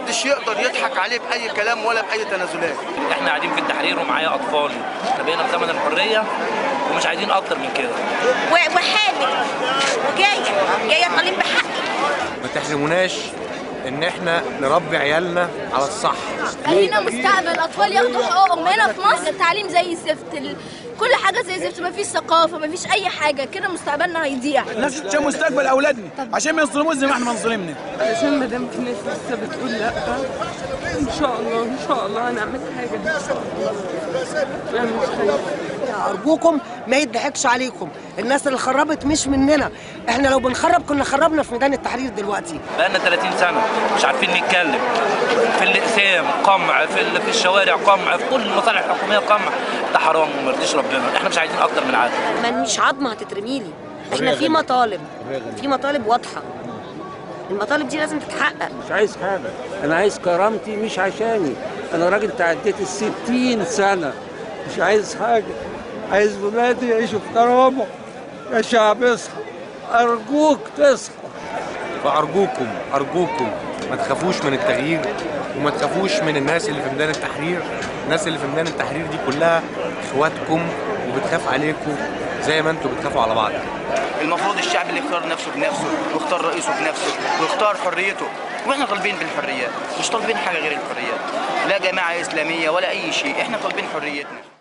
محدش يقدر يضحك عليه باي كلام ولا باي تنازلات احنا قاعدين في التحرير ومعايا اطفالي احنا بقينا في زمن الحريه ومش عايزين اكتر من كده و- وحامل وجايه جايه طالب بحقي ما تحرموناش ان احنا نربي عيالنا على الصح لينا مستقبل الاطفال ياخدوا حقوقهم هنا في مصر التعليم زي الزفت ال- كل حاجه زي الزفت مفيش ثقافه مفيش اي حاجه كده مستقبلنا هيضيع الناس تشوف مستقبل اولادنا عشان ما يظلموش زي ما احنا بنظلمنا علشان مدام في ناس لسه بتقول لا ان شاء الله ان شاء الله هنعمل حاجه نعمل حاجه ارجوكم ما يضحكش عليكم الناس اللي خربت مش مننا احنا لو بنخرب كنا خربنا في ميدان التحرير دلوقتي بقالنا 30 سنه مش عارفين نتكلم في الاقسام قمع في ال- في الشوارع قمع في كل المصالح الحكوميه قمع ده حرام وما يرضيش ربنا احنا مش عايزين اكتر من عادة مانيش عظمه هتترميلي احنا في مطالب في مطالب واضحه المطالب دي لازم تتحقق مش عايز حاجة أنا عايز كرامتي مش عشاني أنا راجل تعديت الستين سنة مش عايز حاجة عايز ولادي يعيشوا في كرامة يا شعب اصحى أرجوك تصحى فارجوكم ارجوكم ما تخافوش من التغيير وما تخافوش من الناس اللي في ميدان التحرير الناس اللي في ميدان التحرير دي كلها اخواتكم وبتخاف عليكم زي ما انتم بتخافوا على بعض المفروض الشعب اللي يختار نفسه بنفسه ويختار رئيسه بنفسه ويختار حريته واحنا طالبين بالحريات مش طالبين حاجه غير الحريات لا جماعه اسلاميه ولا اي شيء احنا طالبين حريتنا